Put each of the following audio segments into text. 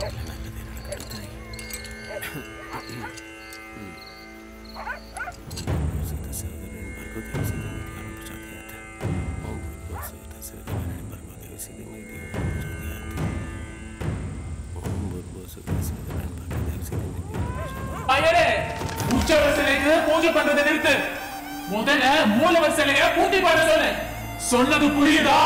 நல்லதே நடக்கட்டும் தாய் பயலே உச்சவர சிலைக்கு பூஜை பண்றதை நிறுத்து முதல்ல மூலவர் சிலைய பூட்டி பண்ண சொல்லு சொன்னது புரியுதா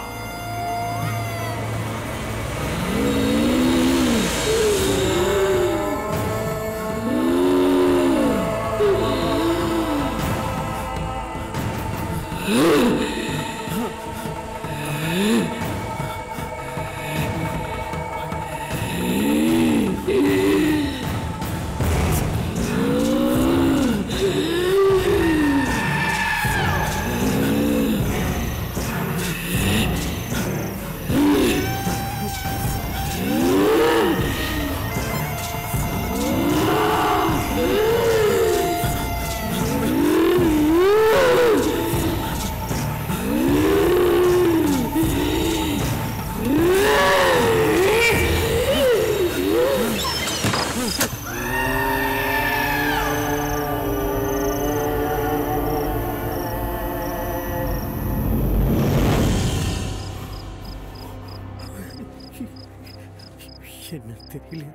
என்ன தெரியல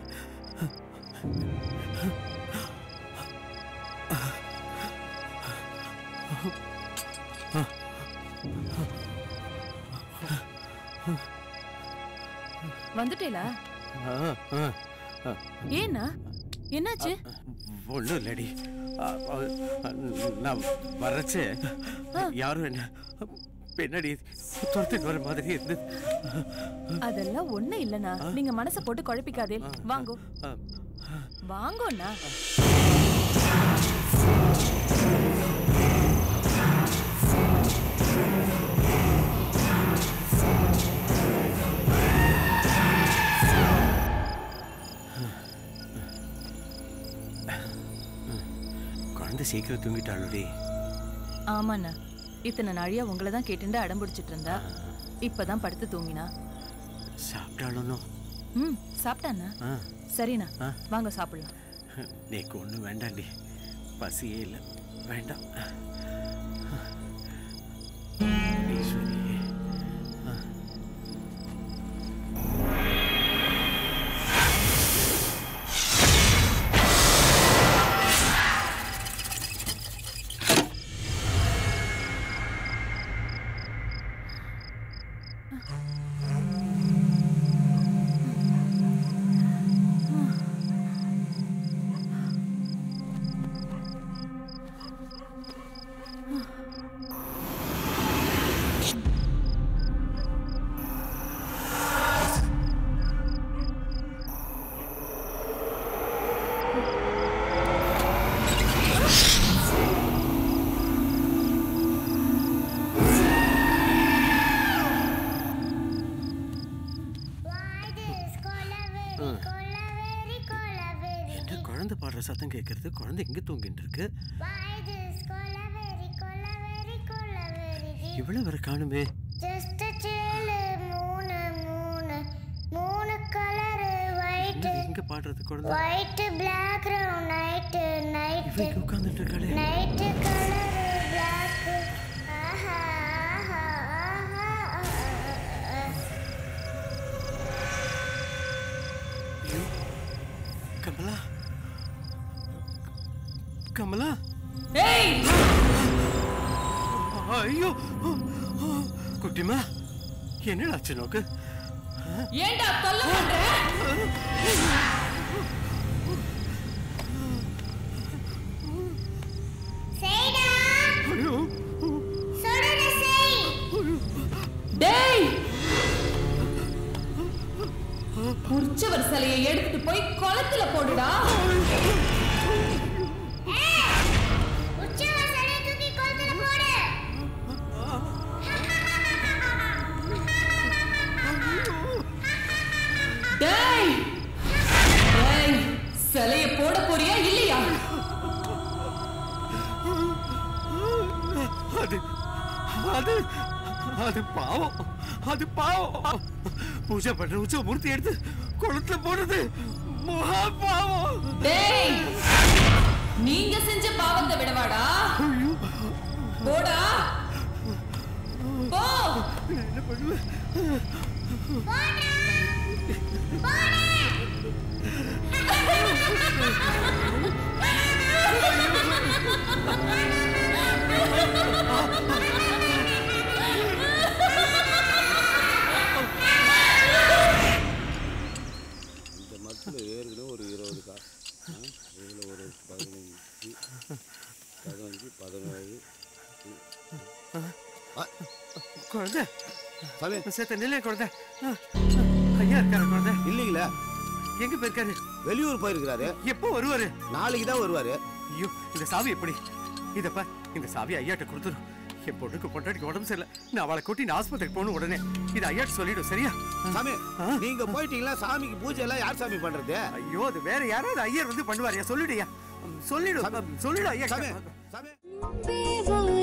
வந்துட்டேலா ஏன்னா என்னாச்சு ஒன்றும் இல்லடி அ, அ, நான் வரச்சே யாரும் என்ன பின்னாடி துரத்திட்டு வர மாதிரி இருந்தது அதெல்லாம் ஒண்ணு இல்லனா நீங்க மனச போட்டு குழப்பிக்காதே வாங்கோ அ, வாங்கோண்ணா குழந்தை சீக்கிரம் தூங்கிட்டாளுடி ஆமாண்ணா இத்தனை நாழியா உங்களை தான் கேட்டுண்டு அடம் பிடிச்சிட்டு இருந்தா இப்பதான் படுத்து தூங்கினா சாப்பிட்டாலும் ம் சாப்பிட்டாண்ணா ஆ சரிண்ணா ஆ. வாங்க சாப்பிடலாம் நீக்கு ஒன்றும் வேண்டாண்டி பசியே இல்லை வேண்டாம் ஈஸ்வரி என்ன குழந்தை பாடுற சத்தம் கேட்கறது குழந்தை எங்க தூங்கிட்டு இருக்கு இவ்வளவு வரை காணுமே Just a chill, மூணு மூணு மூணு கலரு ஒயிட் என்னது இங்க பாடுறது குழந்தை ஒயிட் பிளாக் நைட்டு இவ நைட்டு இங்க உட்கார்ந்துட்டு இருக்காளே நைட்டு கலரு பிளாக் ஆஹா ஆஹா ஆஹா ஆஹா. ஐயோ கமலா கமலா ஐயோ குட்டிமா என்னடாச்சு நோக்கு ஏண்டா தொல்லை பண்ற செய்டா ஐயோ சொல்றத செய் டேய் உற்சவர் சிலையை எடுத்துட்டு போய் குளத்துல போடுடா உற்சவ சிலையை தூக்கி குளத்துல போடு டேய் டேய் சிலைய போட போறியா இல்லையா அது அது அது பாவம் அது பாவம் பூஜை பண்ற உச்ச மூர்த்தி எடுத்து கொளுத்துல போடுறது மகா பாவம் டேய் நீங்க செஞ்ச பாவத்தை விடவாடா போடா போ இந்த மரத்தில் ஏற்கனவே ஒரு இருபது கா இதில் ஒரு பதினஞ்சு பதினஞ்சு பதினேழு குழந்தை சாமி சேர்த்த நிலைய குழந்தை ஆ, ஐயா இருக்காரு குழந்தை இல்லைங்களே எங்க போயிருக்காரு வெளியூர் போயிருக்கிறாரு எப்போ வருவாரு நாளைக்கு தான் வருவாரு ஐயோ இந்த சாவி எப்படி இதப்பா இந்த சாவி ஐயாட்ட கொடுத்துரும் என் பொண்ணுக்கு பொண்டாட்டிக்கு உடம்பு சரியில்லை நான் அவளை கூட்டி நான் ஆஸ்பத்திரிக்கு போகணும் உடனே இது ஐயாட்ட சொல்லிடும் சரியா சாமி ஆ? நீங்க போயிட்டீங்களா சாமிக்கு பூஜை எல்லாம் யார் சாமி பண்றது ஐயோ அது வேற யாராவது ஐயர் வந்து பண்ணுவாரியா சொல்லிடுயா சொல்லிடு சொல்லிடு ஐயா சாமி சாமி தேவா